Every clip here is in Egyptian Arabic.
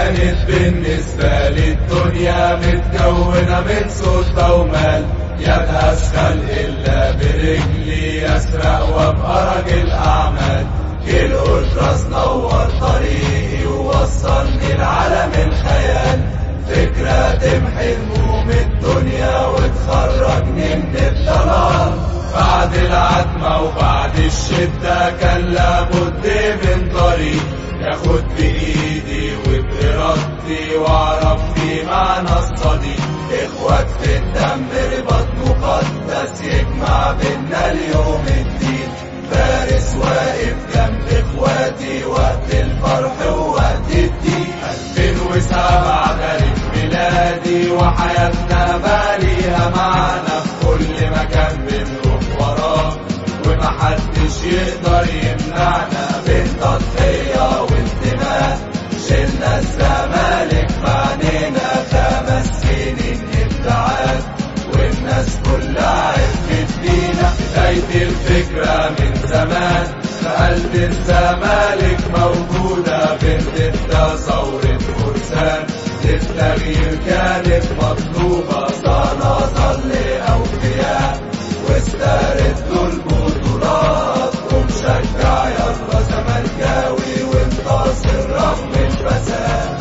كانت بالنسبة للدنيا متكونة من سلطة ومال يبهس خلق إلا برجلي يسرق وابقى راجل أعمال الأطرس نور طريقي ووصلني لعالم الخيال فكرة تمحي هموم الدنيا وتخرجني من الضلال بعد العتمة وبعد الشدة كان لابد من طريق ياخد بإيدي وبإرادتي وأعرف في معنى الصديق إخوات في الدم رباط مقدس يجمع بينا اليوم الدين فارس واقف جنب إخواتي وقت الفرح ووقت الضيق 2007 تاريخ ميلادي وحياتنا باليها معنا في كل مكان بنروح وراه ومحدش يقدر يمنعنا بالتضحية وانتماء شلنا الزمالك معنينا خمس سنين ابتعاد والناس كلها عرفت فينا بداية الفكرة من زمان في قلب الزمالك موجودة بنت ثورة فرسان للتغيير كانت مطلوبة سنظل أوفياء واستردوا البطولات ومشجع يلا زملكاوي وانتصر رغم الفساد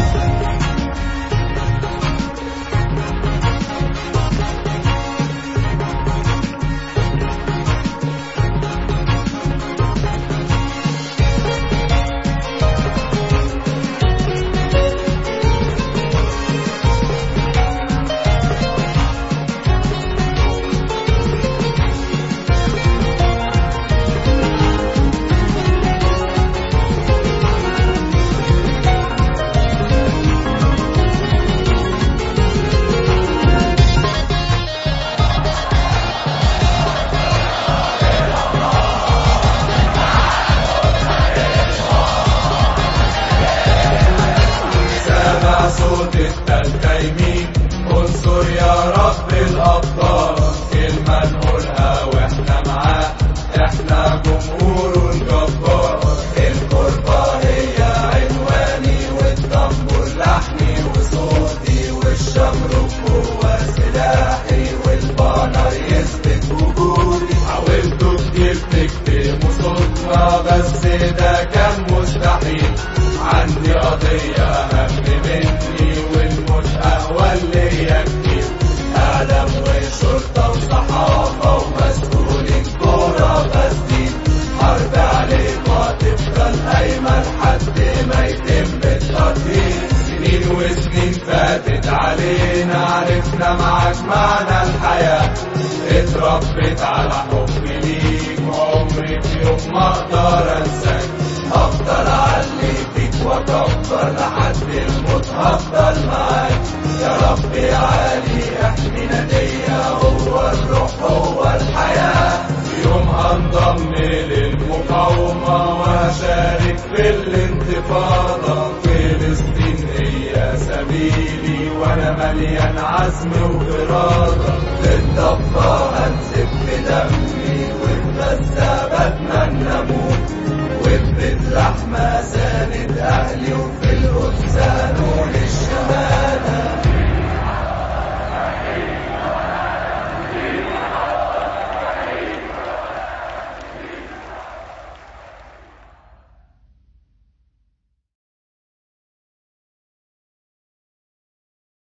سامع صوت التالتة يمين انصر يا رب الأبطال كلمة نقولها واحنا معاه احنا جمهور الجبار الغربة هي عنواني والدمبر لحني وصوتي والشمروك هو سلاحي والبانر يثبت وجودي حاولتوا كتير تكتموا صوتنا بس ده كان مستحيل عندي قضية أهم مني والمش أهوى اللي يكفي إعلام وشرطة وصحافة ومسؤولين كورة غازين حرب عليك وهتفضل قايمة لحد ما يتم التطهير سنين وسنين فاتت علينا عرفنا معاك معنى الحياة اتربيت على حب ليك عمري في يوم ما اقدر انساك افضل اعلي فيك واكبر لحد الموت هفضل معاك يا رب يا علي احمينا ليا هو الروح هو الحياة في يوم هنضم للمقاومة وهشارك في الانتفاضة فلسطين هي سبيلي وانا مليان عزم وإرادة للضفة هنزف بدمي والغزة بتمنى اموت وفي لحمة ساند اهلي وفي القدس هنوت